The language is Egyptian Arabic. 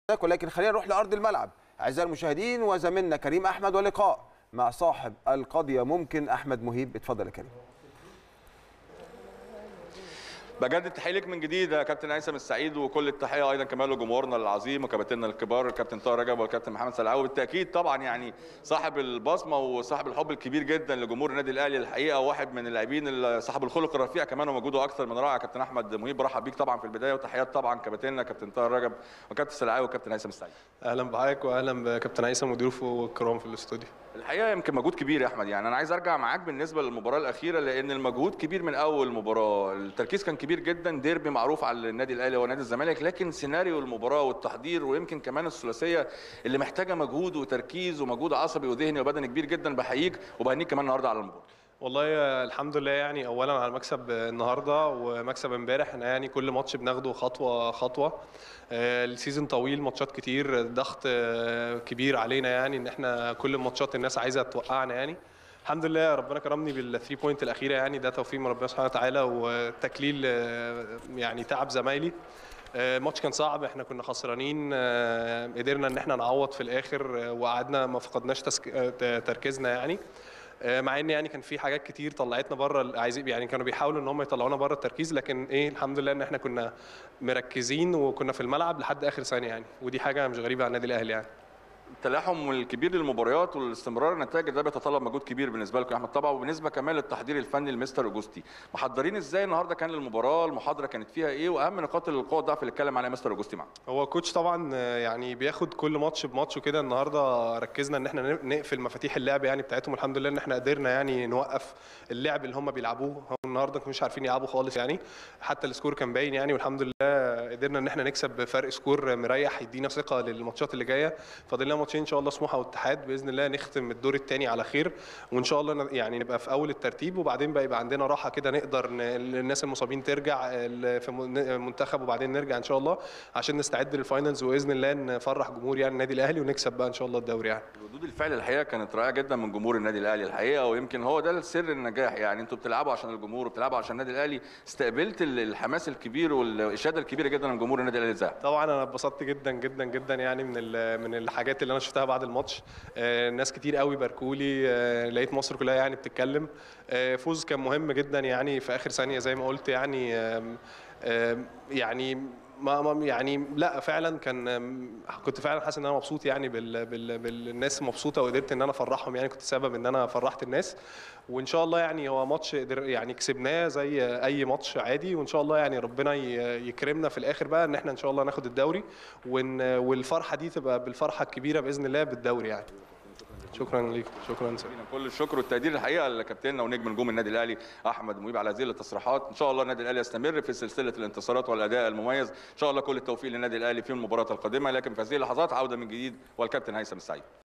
ولكن خلينا نروح لارض الملعب اعزائي المشاهدين وزميلنا كريم احمد ولقاء مع صاحب القضيه ممكن احمد مهيب اتفضل يا كريم بجدد تحيه لك من جديد يا كابتن هيثم السعيد وكل التحيه ايضا كمان لجمهورنا العظيم وكباتننا الكبار الكابتن طاهر رجب والكابتن محمد سلعاوي بالتاكيد طبعا يعني صاحب البصمه وصاحب الحب الكبير جدا لجمهور النادي الاهلي الحقيقه واحد من اللاعبين صاحب الخلق الرفيع كمان ومجهوده اكثر من رائع كابتن احمد مهيب برحب بيك طبعا في البدايه وتحيات طبعا كباتننا كابتن طاهر رجب وكابتن سلعاوي وكابتن هيثم السعيد اهلا بحضرتك واهلا بكابتن هيثم وضيوفه الكرام في الاستوديو الحقيقه يمكن مجهود كبير يا احمد يعني انا عايز ارجع معاك بالنسبه للمباراه الاخيره لان المجهود كبير من اول مباراه التركيز كان كبير جدا ديربي معروف على النادي الاهلي ونادي الزمالك لكن سيناريو المباراه والتحضير ويمكن كمان الثلاثيه اللي محتاجه مجهود وتركيز ومجهود عصبي وذهني وبدني كبير جدا بحييك وبهنيك كمان النهارده على المباراه والله الحمد لله يعني اولا على المكسب النهارده ومكسب امبارح احنا يعني كل ماتش بناخده خطوه خطوه السيزون طويل ماتشات كتير ضغط كبير علينا يعني ان احنا كل الماتشات الناس عايزه توقعنا يعني الحمد لله ربنا كرمني بالثري بوينت الاخيره يعني ده توفيق من ربنا سبحانه وتعالى وتكليل يعني تعب زمايلي الماتش كان صعب احنا كنا خسرانين قدرنا ان احنا نعوض في الاخر وقعدنا ما فقدناش تركيزنا يعني مع ان يعني كان في حاجات كتير طلعتنا بره عايزين يعني كانوا بيحاولوا ان هم يطلعونا بره التركيز لكن ايه الحمد لله ان احنا كنا مركزين وكنا في الملعب لحد اخر ثانيه يعني ودي حاجه مش غريبه على النادي الاهلي يعني التلاحم الكبير للمباريات والاستمرار النتائج ده بيتطلب مجهود كبير بالنسبه لكم يا احمد طبعا وبالنسبه كمان للتحضير الفني لمستر اوجوستي محضرين ازاي النهارده كان للمباراه المحاضره كانت فيها ايه واهم نقاط القوه والضعف اللي اتكلم عليها مستر اوجوستي معاك هو كوتش طبعا يعني بياخد كل ماتش بماتش وكده النهارده ركزنا ان احنا نقفل مفاتيح اللعب يعني بتاعتهم الحمد لله ان احنا قدرنا يعني نوقف اللعب اللي هم بيلعبوه هم النهارده مش عارفين يلعبوا خالص يعني حتى السكور كان باين يعني والحمد لله قدرنا ان احنا نكسب بفرق سكور مريح يدينا ثقه للماتشات اللي جايه فاضل لنا ماتشين ان شاء الله سموحه والاتحاد باذن الله نختم الدور الثاني على خير وان شاء الله يعني نبقى في اول الترتيب وبعدين بقى يبقى عندنا راحه كده نقدر الناس المصابين ترجع في المنتخب وبعدين نرجع ان شاء الله عشان نستعد للفاينلز واذن الله نفرح جمهور يعني النادي الاهلي ونكسب بقى ان شاء الله الدوري يعني ردود الفعل الحقيقه كانت رائعه جدا من جمهور النادي الاهلي الحقيقه ويمكن هو ده سر النجاح يعني انتوا بتلعبوا عشان الجمهور وبتلعبوا عشان النادي الاهلي استقبلت الحماس الكبير والاشاده الكبيره جدا من جمهور النادي الاهلي ازاي طبعا انا اتبسطت جدا جدا جدا يعني من من الحاجات اللي انا شفتها بعد الماتش ناس كتير قوي باركوا لي لقيت مصر كلها يعني بتتكلم فوز كان مهم جدا يعني في اخر ثانيه زي ما قلت يعني يعني ما يعني لا فعلا كان كنت فعلا حاسس ان انا مبسوط يعني بال بال بالناس مبسوطه وقدرت ان انا افرحهم يعني كنت سبب ان انا فرحت الناس وان شاء الله يعني هو ماتش يعني كسبناه زي اي ماتش عادي وان شاء الله يعني ربنا يكرمنا في الاخر بقى ان احنا ان شاء الله ناخد الدوري والفرحه دي تبقى بالفرحه الكبيره باذن الله بالدوري يعني شكرا ليك شكرا سيدي. كل الشكر والتقدير الحقيقه لكابتننا ونجم نجوم النادي الاهلي احمد مهيب على هذه التصريحات ان شاء الله النادي الاهلي يستمر في سلسله الانتصارات والاداء المميز ان شاء الله كل التوفيق للنادي الاهلي في المباراه القادمه لكن في هذه اللحظات عوده من جديد والكابتن هيثم السعيد